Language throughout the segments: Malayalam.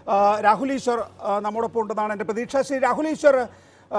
ആ, രാഹുൽ ഈശ്വർ ആ, നമ്മോടൊപ്പം ഉണ്ടെന്നാണ് എൻ്റെ പ്രതീക്ഷ ശ്രീ രാഹുൽ ഈശ്വർ ആ,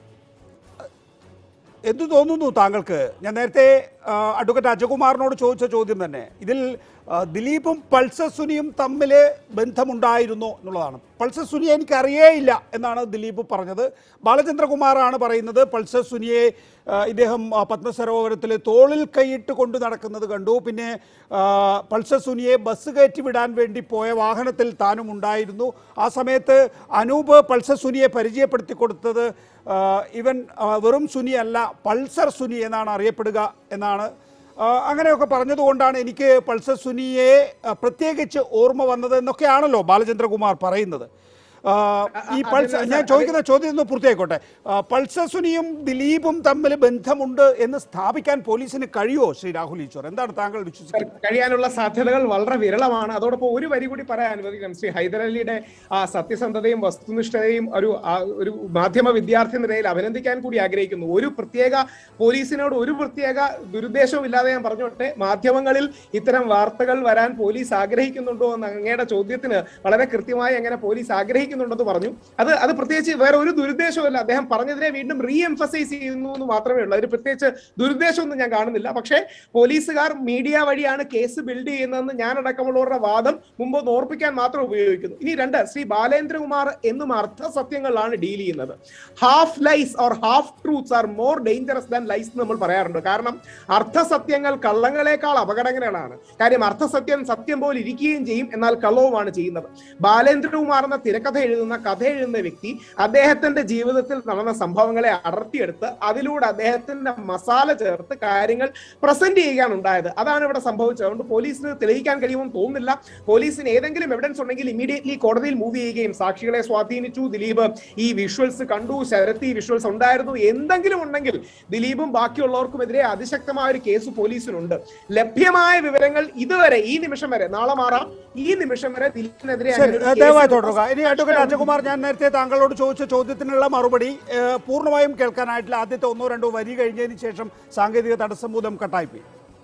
എന്തു തോന്നുന്നു താങ്കൾക്ക് ഞാൻ നേരത്തെ ആ, അഡ്വക്കേറ്റ് അജകുമാറിനോട് ചോദിച്ച ചോദ്യം തന്നെ ഇതിൽ ആ, ദിലീപും പൾസർ സുനിയും തമ്മിൽ ബന്ധമുണ്ടായിരുന്നു എന്നുള്ളതാണ് പൾസർ സുനിയെ എനിക്കറിയേയില്ല എന്നാണ് ദിലീപ് പറഞ്ഞത് ബാലചന്ദ്രകുമാറാണ് പറയുന്നത് പൾസർ സുനിയെ ആ, ഇദ്ദേഹം ആ, പത്മസരോവരത്തിൽ തോളിൽ കൈയിട്ട് കൊണ്ട് നടക്കുന്നത് കണ്ടു പിന്നെ ആ, പൾസർ സുനിയെ ബസ് കയറ്റി വിടാൻ വേണ്ടി പോയ വാഹനത്തിൽ താനും ഉണ്ടായിരുന്നു ആ സമയത്ത് അനൂപ് പൾസർ സുനിയെ പരിചയപ്പെടുത്തി കൊടുത്തത് ആ, ഇവൻ ആ, വെറും സുനി അല്ല പൾസർ സുനി എന്നാണ് അറിയപ്പെടുക എന്നാണ് ആ, അങ്ങനെയൊക്കെ പറഞ്ഞതുകൊണ്ടാണ് എനിക്ക് പൾസർ സുനിയെ ആ, പ്രത്യേകിച്ച് ഓർമ്മ വന്നത് എന്നൊക്കെയാണല്ലോ ബാലചന്ദ്രകുമാർ പറയുന്നത് ആ, ഈ പൾസർ ഞാൻ ചോദിക്കുന്ന ചോദ്യം ഒന്ന് പൂർത്തിയായിക്കോട്ടെ ആ, പൾസർ സുനിയും ദിലീപും തമ്മിൽ ബന്ധമുണ്ട് എന്ന് സ്ഥാപിക്കാൻ പോലീസിന് കഴിയുമോ ശ്രീ രാഹുൽ ഈശ്വർ എന്താണ് താങ്കൾ വിശ്വസിക്കുന്നത് കഴിയാനുള്ള സാധ്യതകൾ വളരെ വിരളമാണ് അതോടൊപ്പം ഒരു വരി കൂടി പറയാൻ അനുവദിക്കണം ശ്രീ ഹൈദരലിയുടെ ആ സത്യസന്ധതയും വസ്തുനിഷ്ഠതയും ഒരു ആ, ഒരു മാധ്യമ വിദ്യാർത്ഥി നിലയിൽ അഭിനന്ദിക്കാൻ കൂടി ആഗ്രഹിക്കുന്നു ഒരു പ്രത്യേക പോലീസിനോട് ഒരു പ്രത്യേക ദുരുദ്ദേശവും ഇല്ലാതെ ഞാൻ പറഞ്ഞോട്ടെ മാധ്യമങ്ങളിൽ ഇത്തരം വാർത്തകൾ വരാൻ പോലീസ് ആഗ്രഹിക്കുന്നുണ്ടോ എന്ന അങ്ങയുടെ ചോദ്യത്തിന് വളരെ കൃത്യമായി അങ്ങനെ പോലീസ് ആഗ്രഹിക്കുന്നുണ്ടെന്ന് പറഞ്ഞു അത് അത് പ്രത്യേകിച്ച് വേറെ ഒരു ദുരുദ്ദേശവുമല്ല അദ്ദേഹം പറഞ്ഞതിനെ വീണ്ടും റീ എംഫസൈസ് ചെയ്യുന്നു എന്ന് മാത്രമേ ഉള്ളൂ അതിന് പ്രത്യേകിച്ച് ദുരുദ്ദേശമൊന്നും ഞാൻ കാണുന്നില്ല പക്ഷേ പോലീസുകാർ മീഡിയ വഴിയാണ് കേസ് ബിൽഡ് ചെയ്യുന്നതെന്ന് ഞാൻ അടക്കമുള്ളവരുടെ വാദം മുമ്പ് ഒന്ന് ഓർപ്പിക്കാൻ മാത്രം ഉപയോഗിക്കുന്നു ഇനി രണ്ട് ശ്രീ ബാലേന്ദ്രകുമാർ എന്നും അർത്ഥസത്യങ്ങളിലാണ് ഡീൽ ചെയ്യുന്നത് half lies or half truths are more dangerous than lies എന്ന് നമ്മൾ പറയാറുണ്ട് കാരണം അർത്ഥസത്യങ്ങൾ കള്ളങ്ങളെക്കാൾ അപകടകരങ്ങളാണ് കാര്യം അർത്ഥസത്യം സത്യം പോലെ ഇരിക്കുകയും ചെയ്യും എന്നാൽ കള്ളവുമാണ് ചെയ്യുന്നത് ബാലേന്ദ്രകുമാർ എന്ന തിരക്കഥ എഴുതുന്ന കഥ എഴുതുന്ന വ്യക്തി അദ്ദേഹത്തിന്റെ ജീവിതത്തിൽ നടന്ന സംഭവങ്ങളെ അടർത്തിയെടുത്ത് അതിലൂടെ അദ്ദേഹത്തിന്റെ മസാല ചേർത്ത് കാര്യങ്ങൾ പ്രസന്റ് ചെയ്യുകയാണ് ഉണ്ടായത് അതാണ് ഇവിടെ സംഭവിച്ചത് അതുകൊണ്ട് പോലീസിന് തെളിയിക്കാൻ കഴിയുമെന്ന് തോന്നുന്നില്ല പോലീസിന് ഏതെങ്കിലും എവിഡൻസ് ഉണ്ടെങ്കിൽ ഇമീഡിയറ്റ്ലി കോടതിയിൽ മൂവ് ചെയ്യുകയും സാക്ഷികളെ സ്വാധീനിച്ചു ദിലീപ് ഈ വിഷ്വൽസ് കണ്ടു ശരത്ത് ഈ വിഷ്വൽസ് ഉണ്ടായിരുന്നു എന്തെങ്കിലും ഉണ്ടെങ്കിൽ ദിലീപും ബാക്കിയുള്ളവർക്കുമെതിരെ അതിശക്തമായ ഒരു കേസ് പോലീസിനുണ്ട് ലഭ്യമായ വിവരങ്ങൾ ഇതുവരെ ഈ നിമിഷം വരെ നാളെ മാറാം ഈ നിമിഷം വരെ ദിലീപിനെതിരെ ശരി അങ്ങനെ ഏ, ഒരു ദയവായി കേസ് തുടരുക ഇനി അഡ്വക്കേറ്റ് അജകുമാർ ഞാൻ നേരത്തെ താങ്കളോട് ചോദിച്ച ചോദ്യത്തിനുള്ള മറുപടി ഏ, പൂർണ്ണമായും കേൾക്കാനായിട്ടില്ല ആദ്യത്തെ ഒന്നോ രണ്ടോ വരി കഴിഞ്ഞതിന് ശേഷം സാങ്കേതിക തടസ്സം മൂലം കട്ടായിപ്പോയി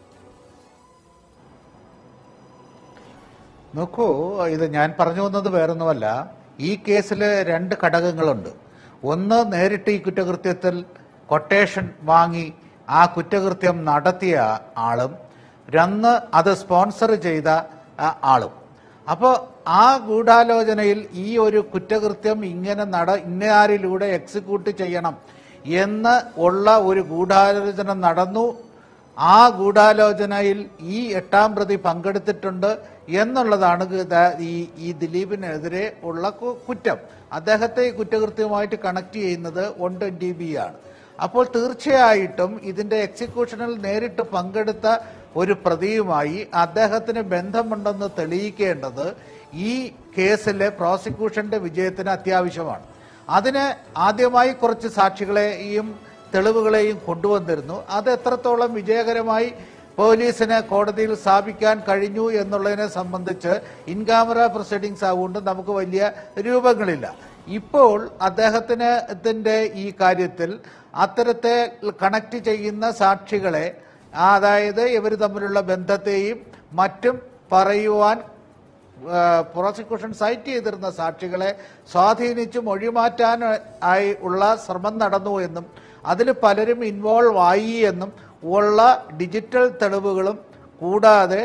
നോക്കൂ ഇത് ഞാൻ പറഞ്ഞു വന്നത് വേറൊന്നുമല്ല ഈ കേസിൽ രണ്ട് ഘടകങ്ങളുണ്ട് ഒന്ന് നേരിട്ട് ഈ കുറ്റകൃത്യത്തിൽ കൊട്ടേഷൻ വാങ്ങി ആ കുറ്റകൃത്യം നടത്തിയ ആളും രണ്ട് അത് സ്പോൺസർ ചെയ്ത ആ, ആളും അപ്പോൾ ആ ഗൂഢാലോചനയിൽ ഈ ഒരു കുറ്റകൃത്യം ഇങ്ങനെ നട ഇന്നാരിലൂടെ എക്സിക്യൂട്ട് ചെയ്യണം എന്ന് ഉള്ള ഒരു ഗൂഢാലോചന നടന്നു ആ ഗൂഢാലോചനയിൽ ഈ എട്ടാം പ്രതി പങ്കെടുത്തിട്ടുണ്ട് എന്നുള്ളതാണ് ഗ- ഈ ഈ ദിലീപിനെതിരെ ഉള്ള കു- കുറ്റം അദ്ദേഹത്തെ ഈ കുറ്റകൃത്യവുമായിട്ട് കണക്ട് ചെയ്യുന്നത് വൺ ട്വന്റി ബി ആണ് അപ്പോൾ തീർച്ചയായിട്ടും ഇതിന്റെ എക്സിക്യൂഷനിൽ നേരിട്ട് പങ്കെടുത്ത ഒരു പ്രതിയുമായി അദ്ദേഹത്തിന് ബന്ധമുണ്ടെന്ന് തെളിയിക്കേണ്ടത് ഈ കേസിലെ പ്രോസിക്യൂഷന്റെ വിജയത്തിന് അത്യാവശ്യമാണ് അതിന് ആദ്യമായി കുറച്ച് സാക്ഷികളെയും തെളിവുകളെയും കൊണ്ടുവന്നിരുന്നു അത് എത്രത്തോളം വിജയകരമായി പോലീസിന് കോടതിയിൽ സ്ഥാപിക്കാൻ കഴിഞ്ഞു എന്നുള്ളതിനെ സംബന്ധിച്ച് ഇൻ ക്യാമറ പ്രൊസീഡിങ്സ് ആവുകൊണ്ട് നമുക്ക് വലിയ രൂപങ്ങളില്ല ഇപ്പോൾ അദ്ദേഹത്തിന് ഇതിന്റെ ഈ കാര്യത്തിൽ അത്തരത്തെ കണക്ട് ചെയ്യുന്ന സാക്ഷികളെ അതായത് ഇവർ തമ്മിലുള്ള ബന്ധത്തെയും മറ്റും പറയുവാൻ പ്രോസിക്യൂഷൻ സൈറ്റ് ചെയ്തിരുന്ന സാക്ഷികളെ സ്വാധീനിച്ച് മൊഴിമാറ്റാൻ ആയി ഉള്ള ശ്രമം നടന്നു എന്നും അതിൽ പലരും ഇൻവോൾവ് ആയി എന്നും ഉള്ള ഡിജിറ്റൽ തെളിവുകളും കൂടാതെ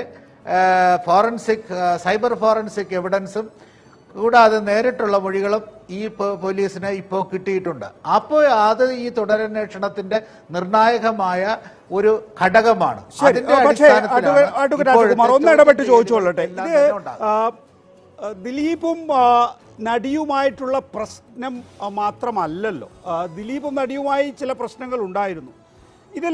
ഫോറൻസിക് സൈബർ ഫോറൻസിക് എവിഡൻസും കൂടാതെ നേരിട്ടുള്ള മൊഴികളും ഈ പോ- പോലീസിന് ഇപ്പോൾ കിട്ടിയിട്ടുണ്ട് അപ്പോൾ അത് ഈ തുടരന്വേഷണത്തിന്റെ നിർണായകമായ ഒരു ഘടകമാണ് ശരി അതിന്റെ പക്ഷേ അടിസ്ഥാനത്തിലാണ് അഡ്വക്കേറ്റ് ഇപ്പോഴത്തെ രാജകുമാർ ഒന്ന് ചോദ്യം ഇടപെട്ട് ചെയ്യലും ചോദിച്ചോളട്ടെ എല്ലാം ഇത് തന്നെ ഉണ്ടാകും. ആ, ആ, ദിലീപും ആ, നടിയുമായിട്ടുള്ള പ്രശ്നം ആ, മാത്രമല്ലല്ലോ ആ, ദിലീപും നടിയുമായി ചില പ്രശ്നങ്ങൾ ഉണ്ടായിരുന്നു ഇതിൽ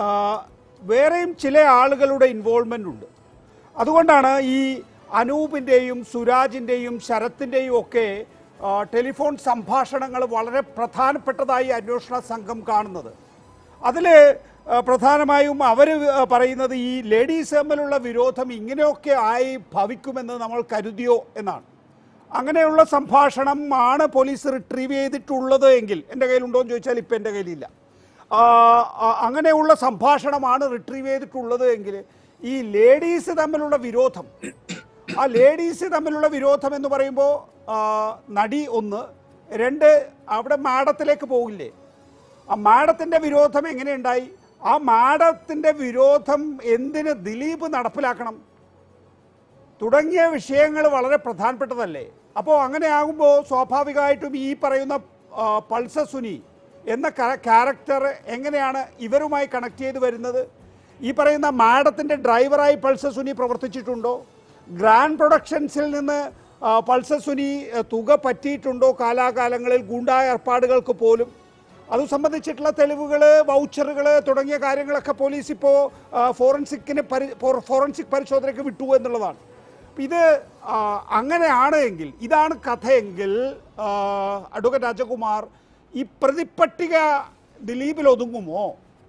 വേറെയും ചില ആളുകളുടെ ഇൻവോൾവ്മെൻ്റ് ഉണ്ട് അതുകൊണ്ടാണ് ഈ അനൂപിൻ്റെയും സുരാജിൻ്റെയും ശരത്തിൻ്റെയും ഒക്കെ ആ, ടെലിഫോൺ സംഭാഷണങ്ങൾ വളരെ പ്രധാനപ്പെട്ടതായി അന്വേഷണ സംഘം കാണുന്നത് അതിൽ പ്രധാനമായും അവർ പറയുന്നത് ഈ ലേഡീസ് തമ്മിലുള്ള വിരോധം ഇങ്ങനെയൊക്കെ ആയി ഭവിക്കുമെന്ന് നമ്മൾ കരുതിയോ എന്നാണ് അങ്ങനെയുള്ള സംഭാഷണം ആണ് പോലീസ് റിട്രീവ് ചെയ്തിട്ടുള്ളത് എങ്കിൽ എൻ്റെ കയ്യിലുണ്ടോ എന്ന് ചോദിച്ചാൽ ഇപ്പം എൻ്റെ കയ്യിലില്ല ആ, ആ, അങ്ങനെയുള്ള സംഭാഷണമാണ് റിട്രീവ് ചെയ്തിട്ടുള്ളത് എങ്കിൽ ഈ ലേഡീസ് തമ്മിലുള്ള വിരോധം ആ ലേഡീസ് തമ്മിലുള്ള വിരോധം എന്ന് പറയുമ്പോൾ ആ, നടി ഒന്ന് രണ്ട് അവിടെ മാഡത്തിലേക്ക് പോകില്ലേ ആ മാഡത്തിൻ്റെ വിരോധം എങ്ങനെയുണ്ടായി ആ മാഡത്തിൻ്റെ വിരോധം എന്തിന് ദിലീപ് നടപ്പിലാക്കണം തുടങ്ങിയ വിഷയങ്ങൾ വളരെ പ്രധാനപ്പെട്ടതല്ലേ അപ്പോൾ അങ്ങനെയാകുമ്പോൾ സ്വാഭാവികമായിട്ടും ഈ പറയുന്ന ആ, പൾസ സുനി എന്ന ക്യാരക്ടർ എങ്ങനെയാണ് ഇവരുമായി കണക്ട് ചെയ്ത് വരുന്നത് ഈ പറയുന്ന മാഡത്തിൻ്റെ ഡ്രൈവറായി പൾസ സുനി പ്രവർത്തിച്ചിട്ടുണ്ടോ ഗ്രാൻഡ് പ്രൊഡക്ഷൻസിൽ നിന്ന് ആ, പൾസ സുനി ആ, തുക പറ്റിയിട്ടുണ്ടോ കാലാകാലങ്ങളിൽ ഗൂണ്ടാ ഏർപ്പാടുകൾക്ക് പോലും അത് സംബന്ധിച്ചിട്ടുള്ള തെളിവുകൾ വൗച്ചറുകൾ തുടങ്ങിയ കാര്യങ്ങളൊക്കെ പോലീസ് ഇപ്പോൾ ഫോറൻസിക്കിന് പരി ഫോർ- ഫോറൻസിക് പരിശോധനയ്ക്ക് വിട്ടു എന്നുള്ളതാണ് അപ്പൊ ഇത് ആ, അങ്ങനെയാണ് എങ്കിൽ ഇതാണ് കഥയെങ്കിൽ ആ, അഡ്വക്കേറ്റ് രാജകുമാർ ഈ പ്രതിപ്പട്ടിക ദിലീപിൽ ഒതുങ്ങുമോ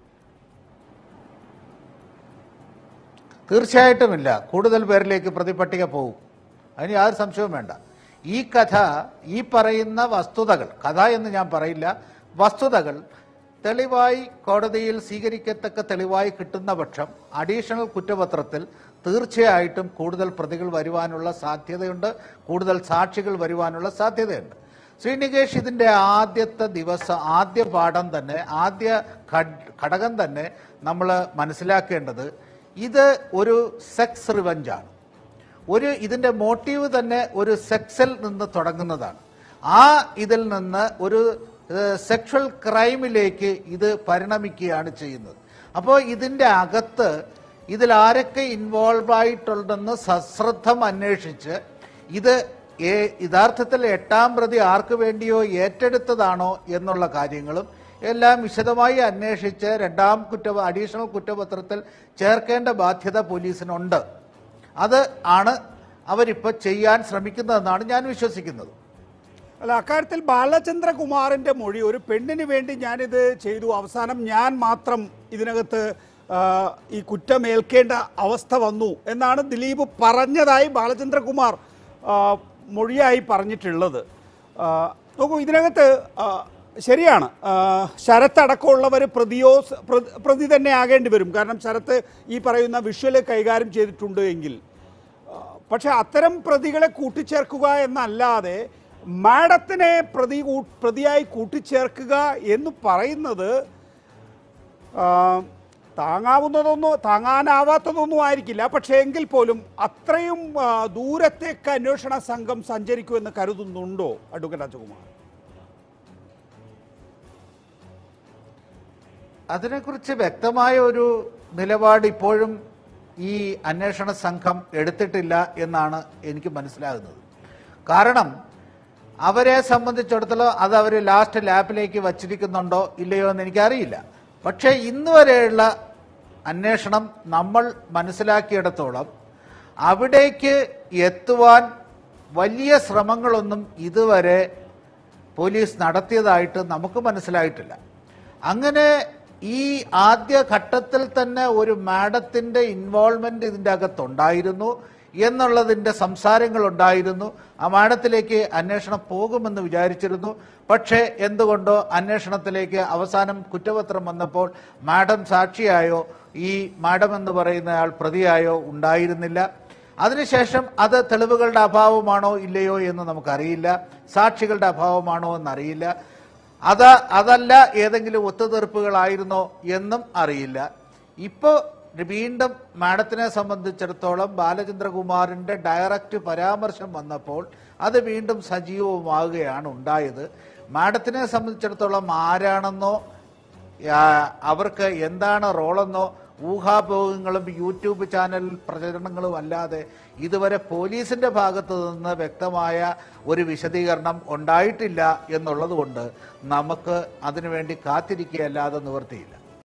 തീർച്ചയായിട്ടുമില്ല കൂടുതൽ പേരിലേക്ക് പ്രതിപട്ടിക പോകും അതിന് യാതൊരു സംശയവും വേണ്ട ഈ കഥ ഈ പറയുന്ന വസ്തുതകൾ കഥ എന്ന് ഞാൻ പറയില്ല വസ്തുതകൾ തെളിവായി കോടതിയിൽ സ്വീകരിക്കത്തക്ക തെളിവായി കിട്ടുന്ന പക്ഷം അഡീഷണൽ കുറ്റപത്രത്തിൽ തീർച്ചയായിട്ടും കൂടുതൽ പ്രതികൾ വരുവാനുള്ള സാധ്യതയുണ്ട് കൂടുതൽ സാക്ഷികൾ വരുവാനുള്ള സാധ്യതയുണ്ട് ശ്രീനികേഷ് ഇതിന്റെ ആദ്യത്തെ ദിവസം ആദ്യ പാഠം തന്നെ ആദ്യ ഘട്- ഘടകം തന്നെ നമ്മൾ മനസ്സിലാക്കേണ്ടത് ഇത് ഒരു സെക്സ് റിവഞ്ചാണ് ഒരു ഇതിന്റെ മോട്ടീവ് തന്നെ ഒരു സെക്സിൽ നിന്ന് തുടങ്ങുന്നതാണ് ആ ഇതിൽ നിന്ന് ഒരു സെക്ഷൽ ക്രൈമിലേക്ക് ഇത് പരിണമിക്കുകയാണ് ചെയ്യുന്നത് അപ്പോൾ ഇതിന്റെ അകത്ത് ഇതിൽ ആരൊക്കെ ഇൻവോൾവ് ആയിട്ടുണ്ടെന്ന് സശ്രദ്ധം അന്വേഷിച്ച് ഇത് ഏ- യഥാർത്ഥത്തിൽ എട്ടാം പ്രതി ആർക്ക് വേണ്ടിയോ ഏറ്റെടുത്തതാണോ എന്നുള്ള കാര്യങ്ങളും എല്ലാം വിശദമായി അന്വേഷിച്ച് രണ്ടാം കുറ്റ അഡീഷണൽ കുറ്റപത്രത്തിൽ ചേർക്കേണ്ട ബാധ്യത പോലീസിനുണ്ട് അത് ആണ് അവരിപ്പോൾ ചെയ്യാൻ ശ്രമിക്കുന്നതെന്നാണ് ഞാൻ വിശ്വസിക്കുന്നത് അല്ല അക്കാര്യത്തിൽ ബാലചന്ദ്രകുമാറിന്റെ മൊഴി ഒരു പെണ്ണിന് വേണ്ടി ഞാനിത് ചെയ്തു അവസാനം ഞാൻ മാത്രം ഇതിനകത്ത് ആ, ഈ കുറ്റമേൽക്കേണ്ട അവസ്ഥ വന്നു എന്നാണ് ദിലീപ് പറഞ്ഞതായി ബാലചന്ദ്രകുമാർ ആ, മൊഴിയായി പറഞ്ഞിട്ടുള്ളത് ആ, നോക്കൂ ഇതിനകത്ത് ആ, ശരിയാണ് ആ, ശരത്ത് അടക്കമുള്ളവർ പ്രതിയോ സ് പ്രതി- പ്രതി തന്നെ ആകേണ്ടി വരും കാരണം ശരത്ത് ഈ പറയുന്ന വിഷ്വൽ കൈകാര്യം ചെയ്തിട്ടുണ്ട് എങ്കിൽ ആ, പക്ഷെ അത്തരം പ്രതികളെ കൂട്ടിച്ചേർക്കുക എന്നല്ലാതെ മാഡത്തിനെ പ്രതി കൂ- പ്രതിയായി കൂട്ടിച്ചേർക്കുക എന്ന് പറയുന്നത് ആ, താങ്ങാവുന്നതൊന്നും താങ്ങാനാവാത്തതൊന്നും ആയിരിക്കില്ല പക്ഷേ എങ്കിൽ പോലും അത്രയും ആ, ദൂരത്തേക്ക് അന്വേഷണ സംഘം സഞ്ചരിക്കുമെന്ന് കരുതുന്നുണ്ടോ അഡ്വക്കേറ്റ് രാജകുമാർ അതിനെക്കുറിച്ച് വ്യക്തമായ ഒരു നിലപാട് ഇപ്പോഴും ഈ അന്വേഷണ സംഘം എടുത്തിട്ടില്ല എന്നാണ് എനിക്ക് മനസ്സിലാകുന്നത് കാരണം അവരെ സംബന്ധിച്ചിടത്തോളം അത് അവർ ലാസ്റ്റ് ലാപ്പിലേക്ക് വച്ചിരിക്കുന്നുണ്ടോ ഇല്ലയോ എന്ന് എനിക്കറിയില്ല പക്ഷേ ഇന്ന് വരെയുള്ള അന്വേഷണം നമ്മൾ മനസ്സിലാക്കിയിടത്തോളം അവിടേക്ക് എത്തുവാൻ വലിയ ശ്രമങ്ങളൊന്നും ഇതുവരെ പോലീസ് നടത്തിയതായിട്ട് നമുക്ക് മനസ്സിലായിട്ടില്ല അങ്ങനെ ഈ ആദ്യ ഘട്ടത്തിൽ തന്നെ ഒരു മാഡത്തിന്റെ ഇൻവോൾവ്മെന്റ് ഇതിൻ്റെ അകത്തുണ്ടായിരുന്നു എന്നുള്ളതിൻ്റെ സംസാരങ്ങൾ ഉണ്ടായിരുന്നു ആ മാഡത്തിലേക്ക് അന്വേഷണം പോകുമെന്ന് വിചാരിച്ചിരുന്നു പക്ഷേ എന്തുകൊണ്ടോ അന്വേഷണത്തിലേക്ക് അവസാനം കുറ്റപത്രം വന്നപ്പോൾ മാഡം സാക്ഷിയായോ ഈ മാഡം എന്ന് പറയുന്നയാൾ പ്രതിയായോ ഉണ്ടായിരുന്നില്ല അതിനുശേഷം അത് തെളിവുകളുടെ അഭാവമാണോ ഇല്ലയോ എന്ന് നമുക്കറിയില്ല സാക്ഷികളുടെ അഭാവമാണോ എന്നറിയില്ല അത് അതല്ല ഏതെങ്കിലും ഒത്തുതീർപ്പുകളായിരുന്നോ എന്നും അറിയില്ല ഇപ്പോൾ വീണ്ടും മാഡത്തിനെ സംബന്ധിച്ചിടത്തോളം ബാലചന്ദ്രകുമാറിന്റെ ഡയറക്റ്റ് പരാമർശം വന്നപ്പോൾ അത് വീണ്ടും സജീവമാവുകയാണ് ഉണ്ടായത് മാഡത്തിനെ സംബന്ധിച്ചിടത്തോളം ആരാണെന്നോ ആ, അവർക്ക് എന്താണ് റോളെന്നോ ഊഹാഭോഗങ്ങളും യൂട്യൂബ് ചാനൽ പ്രചരണങ്ങളും അല്ലാതെ ഇതുവരെ പോലീസിന്റെ ഭാഗത്തു നിന്ന് വ്യക്തമായ ഒരു വിശദീകരണം ഉണ്ടായിട്ടില്ല എന്നുള്ളത് കൊണ്ട് നമുക്ക് അതിനുവേണ്ടി കാത്തിരിക്കുകയല്ലാതെ നിവൃത്തിയില്ല